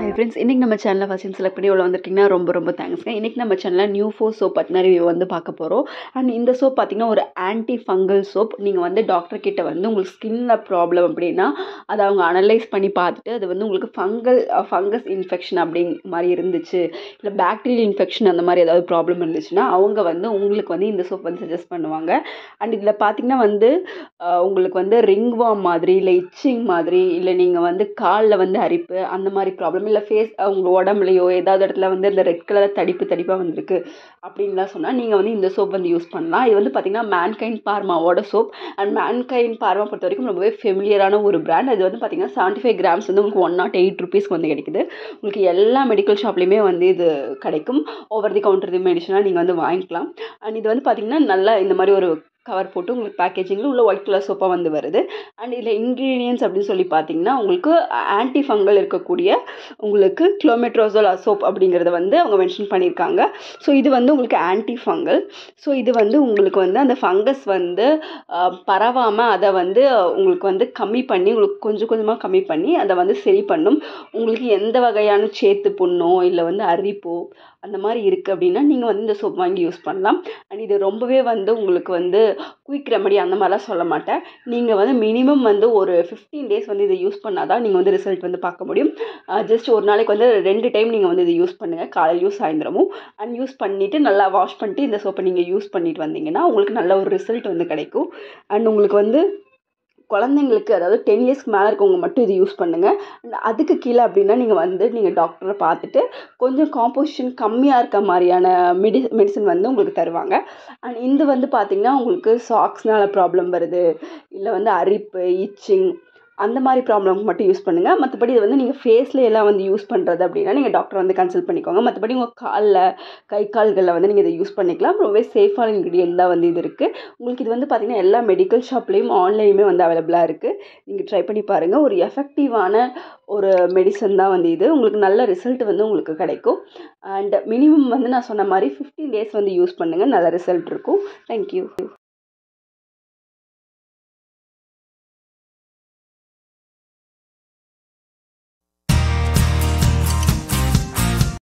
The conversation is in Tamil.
ஹை ஃப்ரெண்ட்ஸ் இன்றைக்கி நம்ம சேனலில் ஃபஸ்ட் டைம் செலக்ட் பண்ணி உள்ள வந்திருக்கீங்கன்னா ரொம்ப ரொம்ப தேங்க்ஸ்ங்க இன்றைக்கி நம்ம சேனலில் நியூ ஃபோ சோப் பற்றின ரிவ்யூ வந்து பார்க்க போகிறோம் அண்ட் இந்த சோப் பார்த்திங்கன்னா ஒரு ஆன்டி ஃபங்கல் சோப் நீங்கள் வந்து டாக்டர் கிட்ட வந்து உங்களுக்கு ஸ்கின்னில் ப்ராப்ளம் அப்படின்னா அதை அவங்க அனலைஸ் பண்ணி பார்த்துட்டு அது வந்து உங்களுக்கு ஃபங்கல் ஃபங்கஸ் இன்ஃபெக்ஷன் அப்படிங்க மாதிரி இருந்துச்சு இல்லை பேக்டீரியல் இன்ஃபெக்ஷன் அந்த மாதிரி ஏதாவது ப்ராப்ளம் இருந்துச்சுன்னா அவங்க வந்து உங்களுக்கு வந்து இந்த சோப் வந்து சஜஸ்ட் பண்ணுவாங்க அண்ட் இதில் பார்த்திங்கன்னா வந்து அஹ், உங்களுக்கு வந்து ரிங் வார்ம் மாதிரி இல்லை இச்சிங் மாதிரி இல்லை நீங்கள் வந்து காலில் வந்து அரிப்பு அந்த மாதிரி ப்ராப்ளம் இல்லை ஃபேஸ் உங்கள் உடம்புலையோ ஏதாவது இடத்துல வந்து இந்த ரெட் கலர் தடிப்பு தடிப்பாக வந்திருக்கு அப்படின்லாம் சொன்னால் நீங்கள் வந்து இந்த சோப் வந்து யூஸ் பண்ணலாம் இது வந்து பார்த்திங்கன்னா மேன்கைன் பார்மாவோட சோப் அண்ட் மேன்கைன் பார்மா பொறுத்த வரைக்கும் ரொம்பவே ஃபெமிலியரான ஒரு பிராண்ட் அது வந்து பார்த்திங்கன்னா செவன்ட்டி ஃபைவ் கிராம்ஸ் வந்து உங்களுக்கு ஒன் நாட் எயிட் ருபீஸ்க்கு வந்து கிடைக்குது உங்களுக்கு எல்லா மெடிக்கல் ஷாப்லேயுமே வந்து இது கிடைக்கும் ஓவர் தி கவுண்டர் மெடிசனாக நீங்கள் வந்து வாங்கிக்கலாம் அண்ட் இது வந்து பார்த்திங்கன்னா நல்லா இந்த மாதிரி ஒரு கவர் போட்டு உங்களுக்கு பேக்கேஜிங்கில் உள்ள ஒயிட் கலர் சோப்பாக வந்து வருது அண்ட் இதில் இன்க்ரீடியன்ஸ் அப்படின்னு சொல்லி பார்த்தீங்கன்னா உங்களுக்கு ஆன்டி ஃபங்கல் இருக்கக்கூடிய உங்களுக்கு கிலோமெட்ரோசோல் சோப் அப்படிங்கிறத வந்து அவங்க மென்ஷன் பண்ணியிருக்காங்க ஸோ இது வந்து உங்களுக்கு ஆன்டி ஃபங்கல் ஸோ இது வந்து உங்களுக்கு வந்து அந்த ஃபங்கஸ் வந்து பரவாமல் அதை வந்து உங்களுக்கு வந்து கம்மி பண்ணி உங்களுக்கு கொஞ்சம் கொஞ்சமாக கம்மி பண்ணி அதை வந்து சரி பண்ணும் உங்களுக்கு எந்த வகையான சேத்து புண்ணோ இல்லை வந்து அரிப்போ அந்த மாதிரி இருக்குது அப்படின்னா நீங்கள் வந்து இந்த சோப் வாங்கி யூஸ் பண்ணலாம் அண்ட் இது ரொம்பவே வந்து உங்களுக்கு வந்து குயிக் ரெமடி அந்த மாதிரிலாம் சொல்ல மாட்டேன் நீங்கள் வந்து மினிமம் வந்து ஒரு ஃபிஃப்டீன் டேஸ் வந்து இதை யூஸ் பண்ணால் தான் நீங்கள் வந்து ரிசல்ட் வந்து பார்க்க முடியும் ஜஸ்ட் ஒரு நாளைக்கு வந்து ரெண்டு டைம் நீங்கள் வந்து இதை யூஸ் பண்ணுங்கள் காலையிலையும் சாயந்தரமும் அண்ட் யூஸ் பண்ணிவிட்டு நல்லா வாஷ் பண்ணிட்டு இந்த சோப்பை நீங்கள் யூஸ் பண்ணிட்டு வந்தீங்கன்னா உங்களுக்கு நல்ல ஒரு ரிசல்ட் வந்து கிடைக்கும் அண்ட் உங்களுக்கு வந்து குழந்தைங்களுக்கு அதாவது டென் இயர்ஸ்க்கு மேலே இருக்கவங்க மட்டும் இது யூஸ் பண்ணுங்கள் அண்ட் அதுக்கு கீழே அப்படின்னா நீங்கள் வந்து நீங்கள் டாக்டரை பார்த்துட்டு கொஞ்சம் காம்போசிஷன் கம்மியாக இருக்க மாதிரியான மெடி மெடிசன் வந்து உங்களுக்கு தருவாங்க அண்ட் இது வந்து பார்த்திங்கன்னா உங்களுக்கு சாக்ஸ்னால ப்ராப்ளம் வருது இல்லை வந்து அரிப்பு இச்சிங் அந்த மாதிரி ப்ராப்ளம்க்கு மட்டும் யூஸ் பண்ணுங்கள் மற்றபடி இது வந்து நீங்கள் ஃபேஸில் எல்லாம் வந்து யூஸ் பண்ணுறது அப்படின்னா நீங்கள் டாக்டர் வந்து கன்சல்ட் பண்ணிக்கோங்க மற்றபடி உங்கள் காலில் கை கால்களில் வந்து நீங்கள் இதை யூஸ் பண்ணிக்கலாம் ரொம்பவே சேஃபான இன்க்ரீடியன்ட் தான் வந்து இது இருக்குது உங்களுக்கு இது வந்து பார்த்திங்கன்னா எல்லா மெடிக்கல் ஷாப்லேயும் ஆன்லைனுமே வந்து அவைலபிளாக இருக்குது நீங்கள் ட்ரை பண்ணி பாருங்கள் ஒரு எஃபெக்டிவான ஒரு மெடிசன் தான் வந்து இது உங்களுக்கு நல்ல ரிசல்ட் வந்து உங்களுக்கு கிடைக்கும் அண்ட் மினிமம் வந்து நான் சொன்ன மாதிரி ஃபிஃப்டீன் டேஸ் வந்து யூஸ் பண்ணுங்கள் நல்ல ரிசல்ட் இருக்கும் தேங்க்யூ